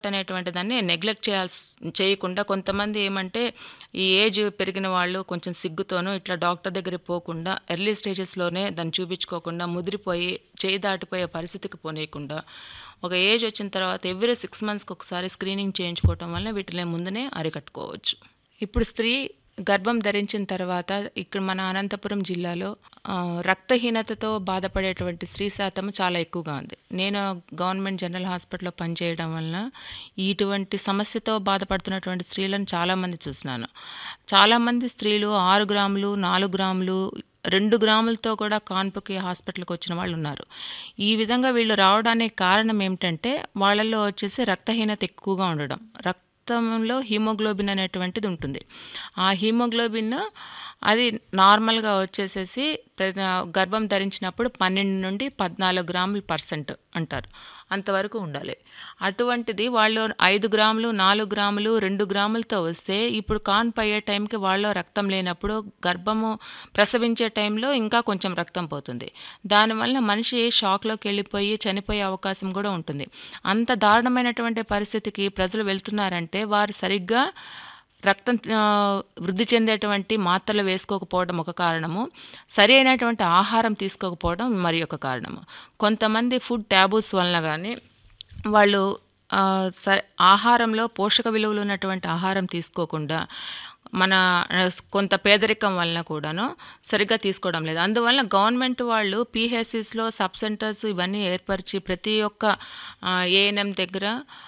అనేటువంటి దాన్ని నెగ్లెక్ట్ చేయాల్సి చేయకుండా కొంతమంది ఏమంటే ఈ ఏజ్ పెరిగిన వాళ్ళు కొంచెం సిగ్గుతోనూ ఇట్లా డాక్టర్ దగ్గరికి పోకుండా ఎర్లీ స్టేజెస్లోనే దాన్ని చూపించుకోకుండా ముదిరిపోయి చేయి దాటిపోయే పరిస్థితికి పోనీయకుండా ఒక ఏజ్ వచ్చిన తర్వాత ఎవ్రీ సిక్స్ మంత్స్కి ఒకసారి స్క్రీనింగ్ చేయించుకోవటం వల్ల వీటిని ముందునే అరికట్టుకోవచ్చు ఇప్పుడు స్త్రీ గర్భం ధరించిన తర్వాత ఇక్కడ మన అనంతపురం జిల్లాలో ఆ, రక్తహీనతతో బాధపడేటువంటి స్త్రీ శాతం చాలా ఎక్కువగా ఉంది నేను గవర్నమెంట్ జనరల్ హాస్పిటల్లో పనిచేయడం వలన ఇటువంటి సమస్యతో బాధపడుతున్నటువంటి స్త్రీలను చాలామంది చూసినాను చాలామంది స్త్రీలు ఆరు గ్రాములు నాలుగు గ్రాములు రెండు గ్రాములతో కూడా కాన్పుకి హాస్పిటల్కి వచ్చిన వాళ్ళు ఉన్నారు ఈ విధంగా వీళ్ళు రావడానికి కారణం ఏమిటంటే వాళ్ళల్లో వచ్చేసి రక్తహీనత ఎక్కువగా ఉండడం రక్తంలో హీమోగ్లోబిన్ అనేటువంటిది ఉంటుంది ఆ హీమోగ్లోబిన్ అది నార్మల్గా వచ్చేసేసి ప్ర- గర్భం ధరించినప్పుడు పన్నెండు నుండి పద్నాలుగు గ్రాములు పర్సెంట్ అంటారు అంతవరకు ఉండాలి అటువంటిది వాళ్ళు ఐదు గ్రాములు నాలుగు గ్రాములు రెండు గ్రాములతో వస్తే ఇప్పుడు కాన్పు అయ్యే టైంకి వాళ్ళలో రక్తం లేనప్పుడు గర్భము ప్రసవించే టైంలో ఇంకా కొంచెం రక్తం పోతుంది దానివల్ల మనిషి షాక్లోకి వెళ్ళిపోయి చనిపోయే అవకాశం కూడా ఉంటుంది అంత దారుణమైనటువంటి పరిస్థితికి ప్రజలు వెళ్తున్నారంటే వారు సరిగ్గా రక్తం ఆ, వృద్ధి చెందేటువంటి మాత్రలు వేసుకోకపోవడం ఒక కారణము సరి అయినటువంటి ఆహారం తీసుకోకపోవడం మరి ఒక కారణము కొంతమంది ఫుడ్ ట్యాబూస్ వలన కానీ వాళ్ళు ఆ, స ఆహారంలో పోషక విలువలు ఉన్నటువంటి ఆహారం తీసుకోకుండా మన ఆ, కొంత పేదరికం వలన కూడాను సరిగ్గా తీసుకోవడం లేదు అందువల్ల గవర్నమెంట్ వాళ్ళు పీహెచ్సిస్లో సబ్ సెంటర్స్ ఇవన్నీ ఏర్పరిచి ప్రతి ఒక్క ఏఎన్ఎం దగ్గర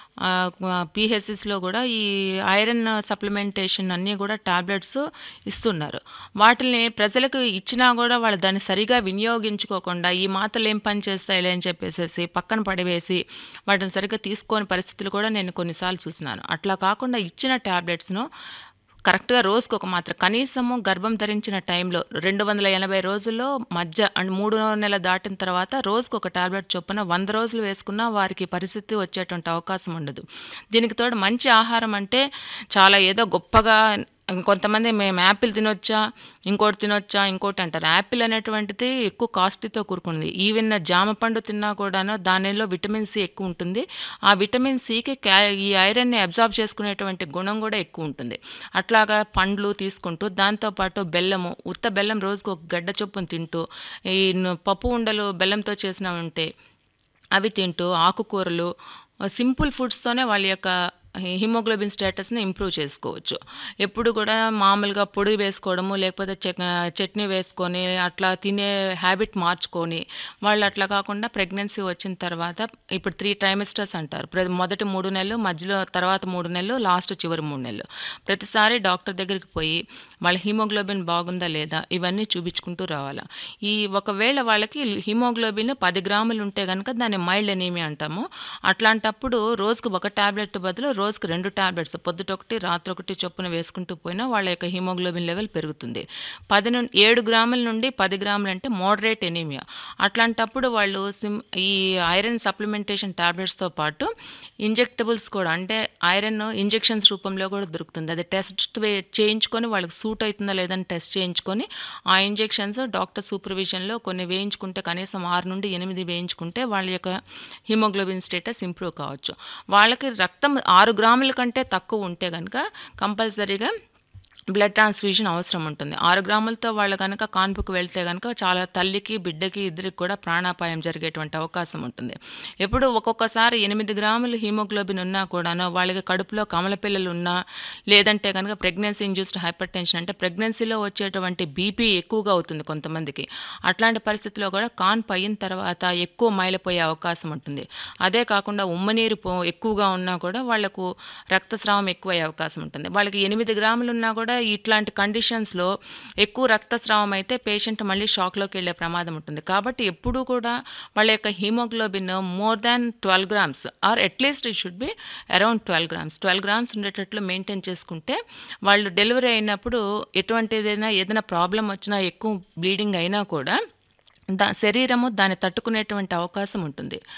పీహెచ్సిస్లో కూడా ఈ ఐరన్ సప్లిమెంటేషన్ అన్నీ కూడా టాబ్లెట్స్ ఇస్తున్నారు వాటిని ప్రజలకు ఇచ్చినా కూడా వాళ్ళు దాన్ని సరిగా వినియోగించుకోకుండా ఈ మాత్రలు ఏం పని చేస్తాయిలే అని చెప్పేసి పక్కన పడివేసి వాటిని సరిగ్గా తీసుకోని పరిస్థితులు కూడా నేను కొన్నిసార్లు చూసినాను అట్లా కాకుండా ఇచ్చిన టాబ్లెట్స్ను కరెక్ట్గా రోజుకు ఒక మాత్ర కనీసము గర్భం ధరించిన టైంలో రెండు వందల ఎనభై రోజుల్లో మధ్య అండ్ మూడు నెలలు దాటిన తర్వాత రోజుకు ఒక టాబ్లెట్ చొప్పున వంద రోజులు వేసుకున్నా వారికి పరిస్థితి వచ్చేటువంటి అవకాశం ఉండదు దీనికి తోడు మంచి ఆహారం అంటే చాలా ఏదో గొప్పగా కొంతమంది మేము యాపిల్ తినొచ్చా ఇంకోటి తినొచ్చా ఇంకోటి అంటారు యాపిల్ అనేటువంటిది ఎక్కువ కాస్ట్లీతో కూరుకుంది ఈవెన్ జామ పండు తిన్నా కూడాను దానిలో విటమిన్ సి ఎక్కువ ఉంటుంది ఆ విటమిన్ సికి క్యా ఈ ఐరన్ని అబ్జార్బ్ చేసుకునేటువంటి గుణం కూడా ఎక్కువ ఉంటుంది అట్లాగా పండ్లు తీసుకుంటూ దాంతోపాటు బెల్లము ఉత్త బెల్లం రోజుకు ఒక గడ్డ చొప్పున తింటూ ఈ న- పప్పు ఉండలు బెల్లంతో చేసినవి ఉంటే అవి తింటూ ఆకుకూరలు సింపుల్ ఫుడ్స్తోనే వాళ్ళ యొక్క హిమోగ్లోబిన్ స్టేటస్ని ఇంప్రూవ్ చేసుకోవచ్చు ఎప్పుడు కూడా మామూలుగా పొడి వేసుకోవడము లేకపోతే చెక్ చట్నీ వేసుకొని అట్లా తినే హ్యాబిట్ మార్చుకొని వాళ్ళు అట్లా కాకుండా ప్రెగ్నెన్సీ వచ్చిన తర్వాత ఇప్పుడు త్రీ ట్రైమిస్టర్స్ అంటారు ప్ర- మొదటి మూడు నెలలు మధ్యలో తర్వాత మూడు నెలలు లాస్ట్ చివరి మూడు నెలలు ప్రతిసారి డాక్టర్ దగ్గరికి పోయి వాళ్ళ హిమోగ్లోబిన్ బాగుందా లేదా ఇవన్నీ చూపించుకుంటూ రావాలా ఈ ఒకవేళ వాళ్ళకి హిమోగ్లోబిన్ పది గ్రాములు ఉంటే కనుక దాన్ని మైల్డ్ ఎనీమియా అంటాము అట్లాంటప్పుడు రోజుకు ఒక టాబ్లెట్ బదులు రోజుకు రెండు టాబ్లెట్స్ పొద్దుటొకటి రాత్రి ఒకటి చొప్పున వేసుకుంటూ పోయినా వాళ్ళ యొక్క హిమోగ్లోబిన్ లెవెల్ పెరుగుతుంది పది నుండి ఏడు గ్రాముల నుండి పది గ్రాములు అంటే మోడరేట్ ఎనీమియా అట్లాంటప్పుడు వాళ్ళు సిమ్ ఈ ఐరన్ సప్లిమెంటేషన్ టాబ్లెట్స్తో పాటు ఇంజెక్టబుల్స్ కూడా అంటే ఐరన్ ఇంజెక్షన్స్ రూపంలో కూడా దొరుకుతుంది అది టెస్ట్ వే చేయించుకొని వాళ్ళకి సూట్ అవుతుందా లేదని టెస్ట్ చేయించుకొని ఆ ఇంజెక్షన్స్ డాక్టర్ సూపర్విజన్లో కొన్ని వేయించుకుంటే కనీసం ఆరు నుండి ఎనిమిది వేయించుకుంటే వాళ్ళ యొక్క హిమోగ్లోబిన్ స్టేటస్ ఇంప్రూవ్ కావచ్చు వాళ్ళకి రక్తం ఆరు గ్రాముల కంటే తక్కువ ఉంటే కనుక కంపల్సరీగా బ్లడ్ ట్రాన్స్ఫ్యూజన్ అవసరం ఉంటుంది ఆరు గ్రాములతో వాళ్ళు కనుక కాన్పుకు వెళ్తే కనుక చాలా తల్లికి బిడ్డకి ఇద్దరికి కూడా ప్రాణాపాయం జరిగేటువంటి అవకాశం ఉంటుంది ఎప్పుడు ఒక్కొక్కసారి ఎనిమిది గ్రాములు హీమోగ్లోబిన్ ఉన్నా కూడాను వాళ్ళకి కడుపులో కమల పిల్లలు ఉన్నా లేదంటే కనుక ప్రెగ్నెన్సీ ఇండ్యూస్డ్ హైపర్ టెన్షన్ అంటే ప్రెగ్నెన్సీలో వచ్చేటువంటి బీపీ ఎక్కువగా అవుతుంది కొంతమందికి అట్లాంటి పరిస్థితిలో కూడా కాన్పు అయిన తర్వాత ఎక్కువ మైలపోయే అవకాశం ఉంటుంది అదే కాకుండా ఉమ్మనీరు పో ఎక్కువగా ఉన్నా కూడా వాళ్ళకు రక్తస్రావం ఎక్కువ అయ్యే అవకాశం ఉంటుంది వాళ్ళకి ఎనిమిది గ్రాములు ఉన్నా కూడా ఇట్లాంటి కండిషన్స్లో ఎక్కువ రక్తస్రావం అయితే పేషెంట్ మళ్ళీ షాక్లోకి వెళ్ళే ప్రమాదం ఉంటుంది కాబట్టి ఎప్పుడూ కూడా వాళ్ళ యొక్క haemoglobin more than twelve grams or at least it should be around twelve grams twelve grams ఉండేటట్లు మెయింటైన్ చేసుకుంటే వాళ్ళు డెలివరీ అయినప్పుడు ఎటువంటిదైనా ఏదైనా ప్రాబ్లం వచ్చినా ఎక్కువ బ్లీడింగ్ అయినా కూడా దా శరీరము దాన్ని తట్టుకునేటువంటి అవకాశం ఉంటుంది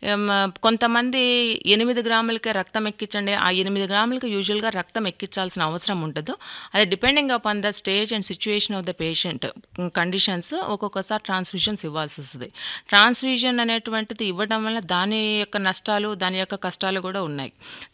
ఏం, కొంతమంది ఎనిమిది గ్రాములకే రక్తం ఎక్కించండి ఆ ఎనిమిది గ్రాములకి యూజువల్గా రక్తం ఎక్కించాల్సిన అవసరం ఉండదు అది depending upon the stage and situation of the patient conditions ఒక్కొక్కసారి ట్రాన్స్ఫ్యూజన్స్ ఇవ్వాల్సి వస్తుంది ట్రాన్స్ఫ్యూజన్ అనేటువంటిది ఇవ్వడం వల్ల దాని యొక్క నష్టాలు దాని యొక్క కష్టాలు కూడా ఉన్నాయి